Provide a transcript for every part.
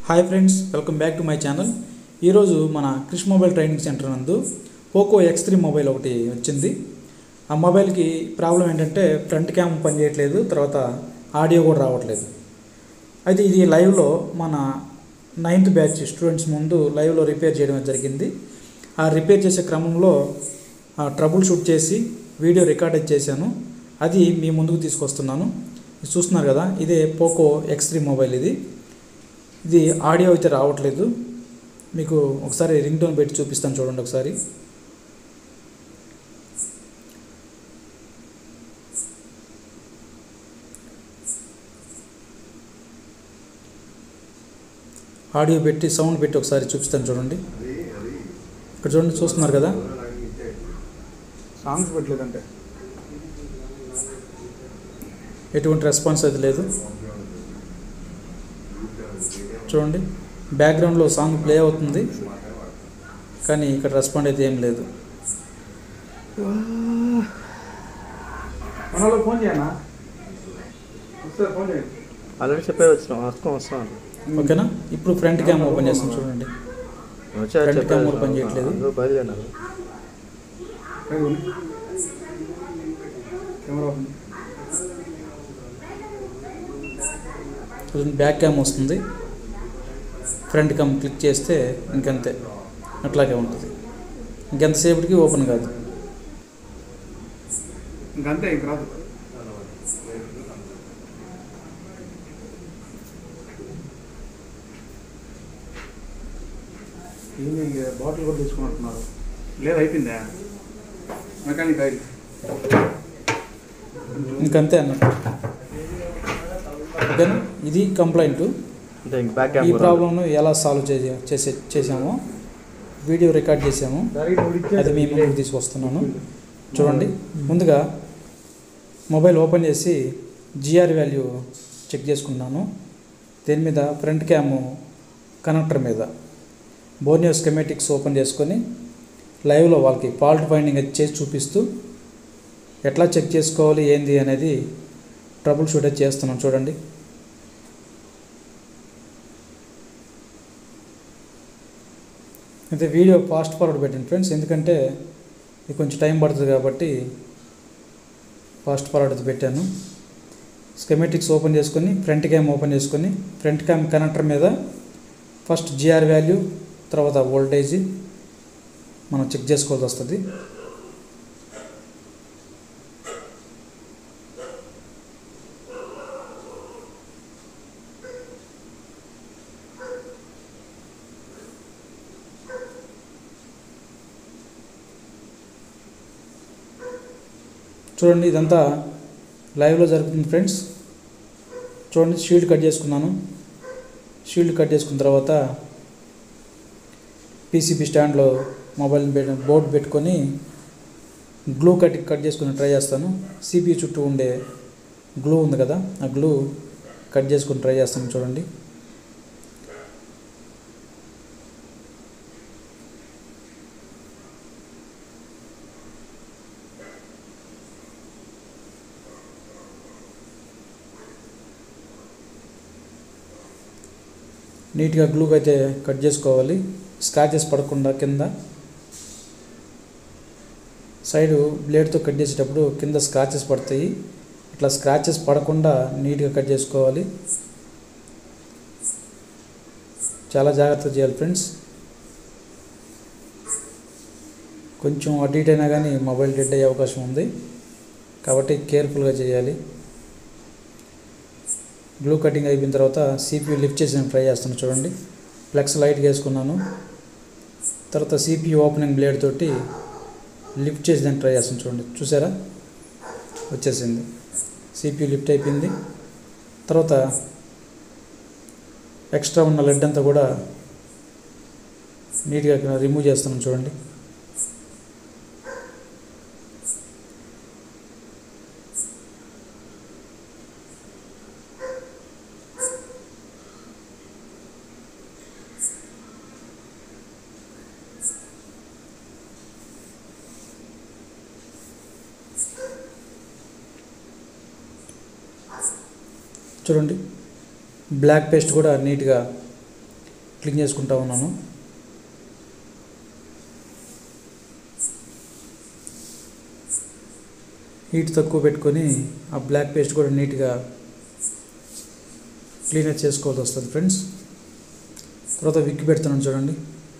Hi friends welcome back to my channel ఈరోజు మన Krish mobile training centre నందు Poco X three mobile ఒకటి వచ్చింది ఆ మొబైల్కి ప్రాబ్లం ఏంటంటే ఫ్రంట్ క్యామ్ పనిచేయట్లేదు తర్వాత ఆడియో కూడా రావట్లేదు అయితే ఇది లైవ్లో మన నైన్త్ బ్యాచ్ స్టూడెంట్స్ ముందు లైవ్లో రిపేర్ చేయడం జరిగింది ఆ రిపేర్ చేసే క్రమంలో ట్రబుల్ షూట్ చేసి వీడియో రికార్డ్ చేశాను అది మీ ముందుకు తీసుకొస్తున్నాను ఇది చూస్తున్నారు కదా ఇదే పోకో ఎక్స్ త్రీ మొబైల్ ఇది ఇది ఆడియో అయితే రావట్లేదు మీకు ఒకసారి రింగ్ టోన్ పెట్టి చూపిస్తాను చూడండి ఒకసారి ఆడియో పెట్టి సౌండ్ పెట్టి ఒకసారి చూపిస్తాను చూడండి ఇక్కడ చూడండి చూస్తున్నారు కదా సాంగ్స్ పెట్టలేదంటే ఎటువంటి రెస్పాన్స్ అయితే లేదు చూడండి బ్యాక్గ్రౌండ్లో సాంగ్ ప్లే అవుతుంది కానీ ఇక్కడ రెస్పాండ్ అయితే ఏం లేదు మనలో ఫోన్ చేయనా ఒకసారి ఫోన్ చేయండి ఆల్రెడీ చెప్పే వచ్చినాం వస్తాం వస్తాం ఓకేనా ఇప్పుడు ఫ్రంట్ క్యామ్ ఓపెన్ చేస్తాం చూడండి వచ్చారు Front చెప్పారు camera పని చేయట్లేదు. అందరూ బయలుదేరినారు కెమెరా ఓపెన్ చూడండి బ్యాక్ క్యామ్ వస్తుంది ఫ్రంట్ క్యామ్ క్లిక్ చేస్తే ఇంకంతే అట్లాగే ఉంటుంది ఇంకెంతసేపటికి ఓపెన్ కాదు ఇంకంతే ఇంక రాదు ఈవినింగ్ బాటిల్ కూడా తీసుకున్నట్టున్నారు లేదు అయిపోయిందా మెకానిక్ అయింది ఇంకంతే అన్నట్టు ఓకేనా ఇది కంప్లైంట్ అంటే ఇంక బ్యాక్ ఈ క్యామ్ ప్రాబ్లంను ఎలా సాల్వ్ చేసే చేసే చేసామో వీడియో రికార్డ్ చేసాము అది మీ ముందుకు తీసుకొస్తున్నాను చూడండి ముందుగా మొబైల్ ఓపెన్ చేసి జిఆర్ వాల్యూ చెక్ చేసుకున్నాను దీని మీద ఫ్రంట్ క్యామ్ కనెక్టర్ మీద బోర్నియో స్కెమెటిక్స్ ఓపెన్ చేసుకొని లైవ్లో వాళ్ళకి ఫాల్ట్ ఫైండింగ్ అది చేసి చూపిస్తూ ఎట్లా చెక్ చేసుకోవాలి ఏంది అనేది ట్రబుల్ షూట్ అయితే చేస్తున్నాం చూడండి అయితే వీడియో ఫాస్ట్ ఫార్వర్డ్ పెట్టండి ఫ్రెండ్స్ ఎందుకంటే ఇది కొంచెం టైం పడుతుంది కాబట్టి ఫాస్ట్ ఫార్వర్డ్ పెట్టాను స్కెమెటిక్స్ ఓపెన్ చేసుకొని ఫ్రంట్ క్యామ్ ఓపెన్ చేసుకొని ఫ్రంట్ క్యామ్ కనెక్టర్ మీద ఫస్ట్ జిఆర్ వాల్యూ తర్వాత వోల్టేజ్ మనం చెక్ చేసుకోవాల్సి వస్తుంది చూడండి ఇదంతా లైవ్లో జరుగుతుంది ఫ్రెండ్స్ చూడండి షీల్డ్ కట్ చేసుకున్నాను షీల్డ్ కట్ చేసుకున్న తర్వాత పీసీబీ స్టాండ్లో మొబైల్ బోర్డు పెట్టుకొని గ్లూ కట్ కట్ చేసుకుని ట్రై చేస్తాను సిపియు చుట్టూ ఉండే గ్లూ ఉంది కదా ఆ గ్లూ కట్ చేసుకుని ట్రై చేస్తాను చూడండి నీట్గా గ్లూకి అయితే కట్ చేసుకోవాలి స్క్రాచెస్ పడకుండా కింద సైడ్ బ్లేడ్తో కట్ చేసేటప్పుడు కింద స్క్రాచెస్ పడతాయి ఇట్లా స్క్రాచెస్ పడకుండా నీట్గా కట్ చేసుకోవాలి చాలా జాగ్రత్తగా చేయాలి ఫ్రెండ్స్ కొంచెం అటు ఇటు అయినా కానీ మొబైల్ డెడ్ అయ్యే అవకాశం ఉంది కాబట్టి కేర్ఫుల్గా చేయాలి గ్లూ కటింగ్ అయిపోయిన తర్వాత సిపియు లిఫ్ట్ చేసి నేను ట్రై చేస్తాను చూడండి ఫ్లెక్స్ లైట్గా వేసుకున్నాను తర్వాత సిపియు ఓపెనింగ్ బ్లేడ్ తోటి లిఫ్ట్ చేసి నేను ట్రై చేస్తాను చూడండి చూసారా వచ్చేసింది సిపియు లిఫ్ట్ అయిపోయింది తర్వాత ఎక్స్ట్రా ఉన్న లెడ్ అంతా కూడా నీట్గా రిమూవ్ చేస్తున్నాను చూడండి చూడండి బ్లాక్ పేస్ట్ కూడా నీట్గా క్లీన్ చేసుకుంటా ఉన్నాను హీట్ తక్కువ పెట్టుకొని ఆ బ్లాక్ పేస్ట్ కూడా నీట్గా క్లీనర్ చేసుకోవాల్సి వస్తుంది ఫ్రెండ్స్ తర్వాత విక్కి పెడుతున్నాను చూడండి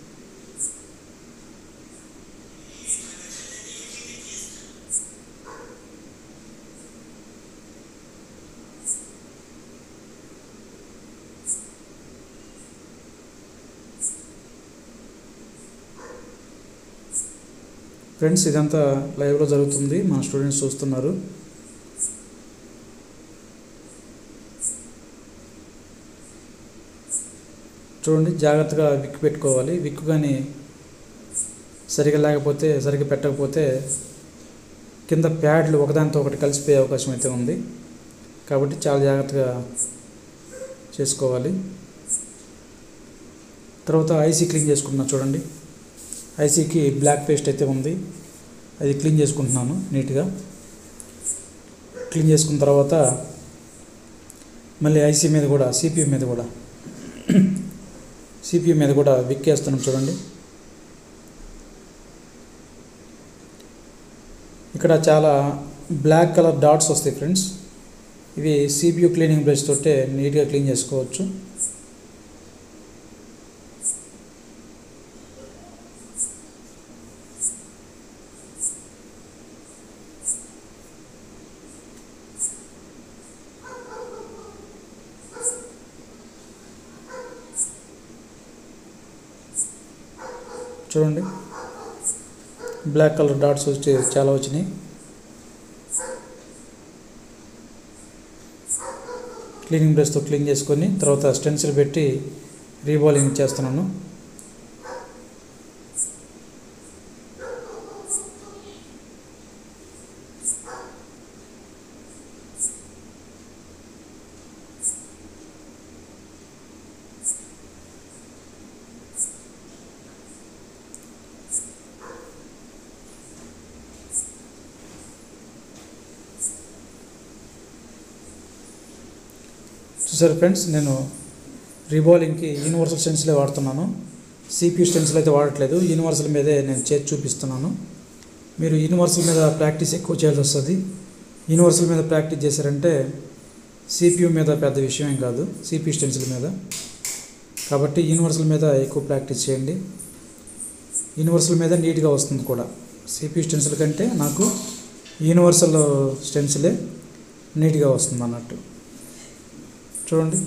ఫ్రెండ్స్ ఇదంతా లైవ్లో జరుగుతుంది మన స్టూడెంట్స్ చూస్తున్నారు చూడండి జాగ్రత్తగా విక్ పెట్టుకోవాలి విక్ కానీ సరిగా లేకపోతే సరిగా పెట్టకపోతే కింద ప్యాడ్లు ఒకదానితో ఒకటి కలిసిపోయే అవకాశం అయితే ఉంది కాబట్టి చాలా జాగ్రత్తగా చేసుకోవాలి తర్వాత ఐసీ క్లీన్ చేసుకుంటున్నా చూడండి ఐసీకి బ్లాక్ పేస్ట్ అయితే ఉంది అది క్లీన్ చేసుకుంటున్నాను నీట్గా క్లీన్ చేసుకున్న తర్వాత మళ్ళీ ఐసీ మీద కూడా సిపియు మీద కూడా సిపియు మీద కూడా విక్కేస్తున్నాం చూడండి ఇక్కడ చాలా బ్లాక్ కలర్ డాట్స్ వస్తాయి ఫ్రెండ్స్ ఇవి సిపియు క్లీనింగ్ బ్రష్ తోటే నీట్గా క్లీన్ చేసుకోవచ్చు చూడండి బ్లాక్ కలర్ డాట్స్ వచ్చి చాలా వచ్చినాయి క్లీనింగ్ బ్రష్తో క్లీన్ చేసుకొని తర్వాత స్టెన్సిల్ పెట్టి రీబాలింగ్ చేస్తున్నాను చూసారు ఫ్రెండ్స్ నేను రీబాలింగ్కి యూనివర్సల్ స్టెన్సిలే వాడుతున్నాను సిపియు స్టెన్సిల్ అయితే వాడట్లేదు యూనివర్సల్ మీదే నేను చేసి చూపిస్తున్నాను మీరు యూనివర్సల్ మీద ప్రాక్టీస్ ఎక్కువ చేయాల్సి వస్తుంది యూనివర్సల్ మీద ప్రాక్టీస్ చేశారంటే సిపియు మీద పెద్ద విషయం ఏం కాదు సిపియు స్టెన్సిల్ మీద కాబట్టి యూనివర్సల్ మీద ఎక్కువ ప్రాక్టీస్ చేయండి యూనివర్సల్ మీద నీట్గా వస్తుంది కూడా సిపియు స్టెన్సిల్ కంటే నాకు యూనివర్సల్ స్టెన్సిలే నీట్గా వస్తుంది అన్నట్టు చూడండి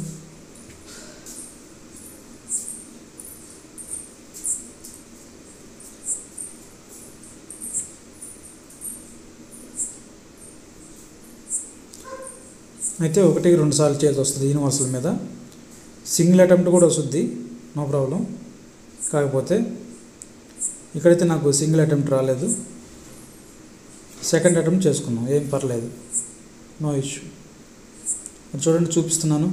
అయితే ఒకటి రెండు సార్లు చేయాల్సి వస్తుంది యూనివర్సల్ మీద సింగిల్ అటెంప్ట్ కూడా వస్తుంది నో ప్రాబ్లం కాకపోతే ఇక్కడైతే నాకు సింగిల్ అటెంప్ట్ రాలేదు సెకండ్ అటెంప్ట్ చేసుకున్నాం ఏం పర్లేదు నో ఇష్యూ అది చూడండి చూపిస్తున్నాను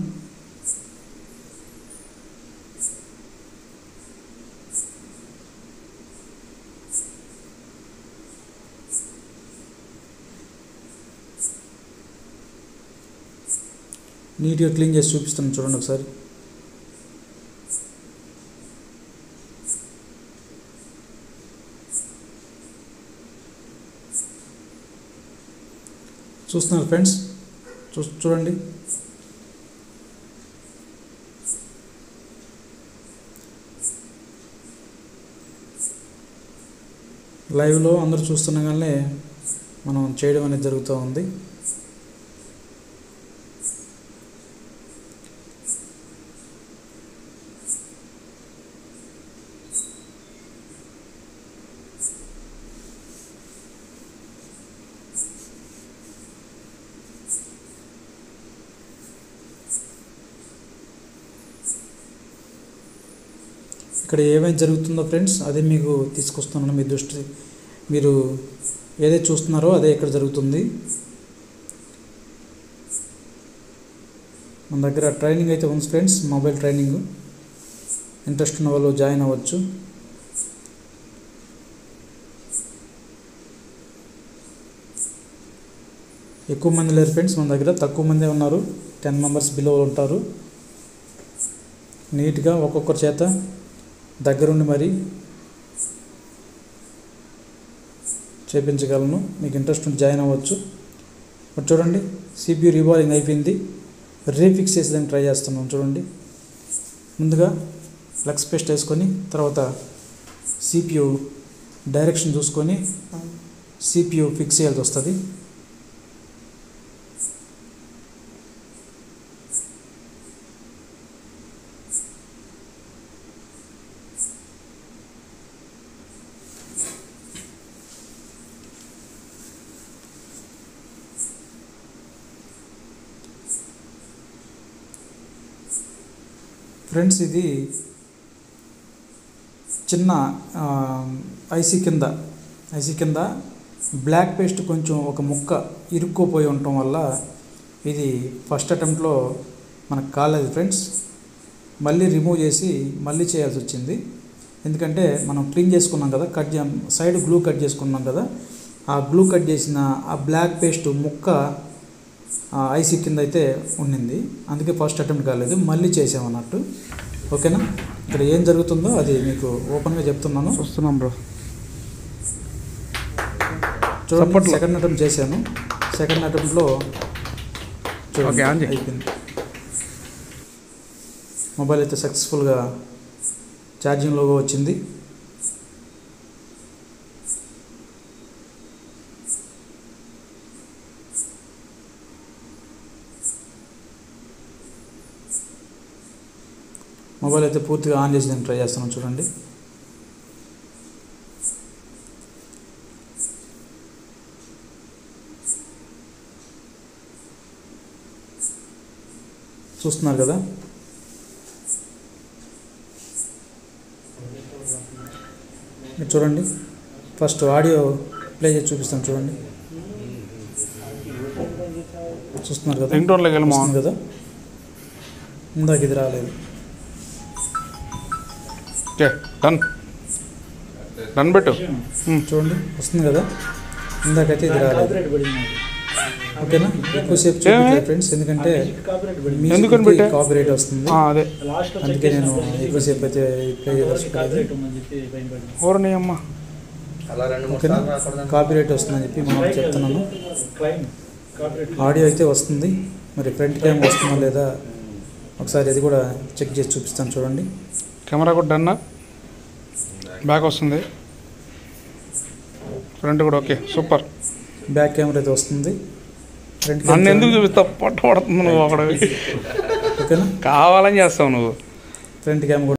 నీట్గా క్లీన్ చేసి చూపిస్తున్నాను చూడండి ఒకసారి చూస్తున్నారు ఫ్రెండ్స్ చూ చూడండి లైవ్లో అందరూ చూస్తుండగానే మనం చేయడం అనేది జరుగుతూ ఉంది ఇక్కడ ఏమేమి జరుగుతుందో ఫ్రెండ్స్ అదే మీకు తీసుకొస్తున్నాను మీ దృష్టి మీరు ఏదైతే చూస్తున్నారో అదే ఇక్కడ జరుగుతుంది మన దగ్గర ట్రైనింగ్ అయితే ఉంది ఫ్రెండ్స్ మొబైల్ ట్రైనింగ్ ఇంట్రెస్ట్ ఉన్న వాళ్ళు జాయిన్ అవ్వచ్చు ఎక్కువ మంది లేరు ఫ్రెండ్స్ మన దగ్గర తక్కువ మందే ఉన్నారు టెన్ మెంబర్స్ బిలో ఉంటారు నీట్గా ఒక్కొక్కరి చేత దగ్గరుండి మరి చేపించగలను మీకు ఇంట్రెస్ట్ ఉంటే జాయిన్ అవ్వచ్చు ఇప్పుడు చూడండి సిపియు రివాల్వింగ్ అయిపోయింది రీఫిక్స్ చేసేదానికి ట్రై చేస్తున్నాం చూడండి ముందుగా ఫ్లెక్స్ పేస్ట్ వేసుకొని తర్వాత సిపియు డైరెక్షన్ చూసుకొని సిపియు ఫిక్స్ చేయాల్సి వస్తుంది ఫ్రెండ్స్ ఇది చిన్న ఐసీ కింద ఐసీ కింద బ్లాక్ పేస్ట్ కొంచెం ఒక ముక్క ఇరుక్కుపోయి ఉండటం వల్ల ఇది ఫస్ట్ అటెంప్ట్లో మనకు కాలేదు ఫ్రెండ్స్ మళ్ళీ రిమూవ్ చేసి మళ్ళీ చేయాల్సి వచ్చింది ఎందుకంటే మనం క్లీన్ చేసుకున్నాం కదా కట్ చే సైడ్ గ్లూ కట్ చేసుకున్నాం కదా ఆ గ్లూ కట్ చేసిన ఆ బ్లాక్ పేస్ట్ ముక్క ఐసీ కింద అయితే ఉండింది అందుకే ఫస్ట్ అటెంప్ట్ కాలేదు మళ్ళీ చేసామన్నట్టు ఓకేనా ఇక్కడ ఏం జరుగుతుందో అది మీకు ఓపెన్గా చెప్తున్నాను వస్తున్నాం బ్రో చూడండి చప్పట్లు. సెకండ్ అటెంప్ట్ చేశాను సెకండ్ అటెంప్ట్లో ఓకే, ఆన్ చేయి. అయిపోయింది మొబైల్ అయితే సక్సెస్ఫుల్గా ఛార్జింగ్లోగా వచ్చింది మొబైల్ అయితే పూర్తిగా ఆన్ చేసి నేను ట్రై చేస్తున్నాను చూడండి చూస్తున్నారు కదా మీరు చూడండి ఫస్ట్ ఆడియో ప్లే చేసి చూపిస్తాను చూడండి చూస్తున్నారు కదా రింగ్ టోన్లోకి వెళ్ళి వస్తుంది కదా ఇందాక ఇది రాలేదు ఓకే డన్ డన్ పెట్టు ఉమ్. చూడండి వస్తుంది కదా ఇందాకైతే ఇది రాలేదు ఓకేనా ఎక్కువసేపు ఏమి? చూపించలేదు ఫ్రెండ్స్ ఎందుకంటే ఎందుకని పెట్టా? కాపీరైట్ వస్తుంది ఆ, అదే అందుకే నేను ఎక్కువసేపు అయితే ప్లే చేయదలుచుకోలేదు ఓరని అమ్మ అలా రెండు మూడు ఓకేనా సార్లు రాకూడదని కాపీరైట్ వస్తుందని చెప్పి మనం చెప్తున్నాను ఆడియో అయితే వస్తుంది మరి ఫ్రంట్ క్యామ్ వస్తుందా లేదా ఒకసారి అది కూడా చెక్ చేసి చూపిస్తాను చూడండి కెమెరా కూడా డన్నా బ్యాక్ వస్తుంది ఫ్రంట్ కూడా ఓకే సూపర్ బ్యాక్ కెమెరా అయితే వస్తుంది ఫ్రంట్ నన్ను క్యామ్ ఎందుకు చూపిస్తా పట్ట పడుతుంది నువ్వు అక్కడ ఓకేనా కావాలని చేస్తావు నువ్వు ఫ్రంట్ క్యామ్ కూడా